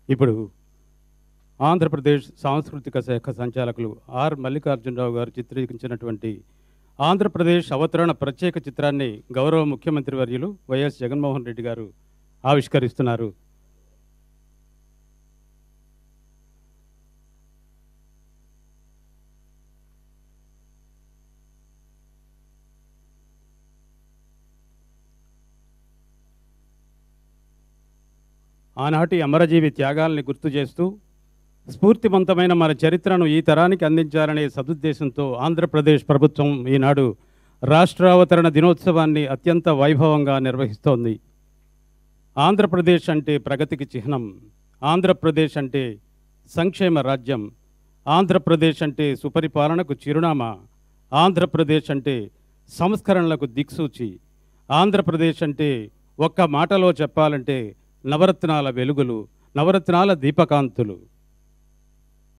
ఇప్పుడు ఆంధ్రప్రదేశ్ సాంస్కృతిక శాఖ సంచాలకులు ఆర్ మల్లికార్జునరావు గారు చిత్రీకరించినటువంటి ఆంధ్రప్రదేశ్ అవతరణ ప్రత్యేక చిత్రాన్ని గౌరవ ముఖ్యమంత్రి వర్యులు వైఎస్ జగన్మోహన్ రెడ్డి గారు ఆవిష్కరిస్తున్నారు ఆనాటి అమరజీవి త్యాగాల్ని గుర్తు చేస్తూ స్ఫూర్తివంతమైన మన చరిత్రను ఈ తరానికి అందించాలనే సదుద్దేశంతో ఆంధ్రప్రదేశ్ ప్రభుత్వం ఈనాడు రాష్ట్రావతరణ దినోత్సవాన్ని అత్యంత వైభవంగా నిర్వహిస్తోంది ఆంధ్రప్రదేశ్ అంటే ప్రగతికి చిహ్నం ఆంధ్రప్రదేశ్ అంటే సంక్షేమ రాజ్యం ఆంధ్రప్రదేశ్ అంటే సుపరిపాలనకు చిరునామా ఆంధ్రప్రదేశ్ అంటే సంస్కరణలకు దిక్సూచి ఆంధ్రప్రదేశ్ అంటే ఒక్క మాటలో చెప్పాలంటే నవరత్నాల వెలుగులు నవరత్నాల దీపకాంతులు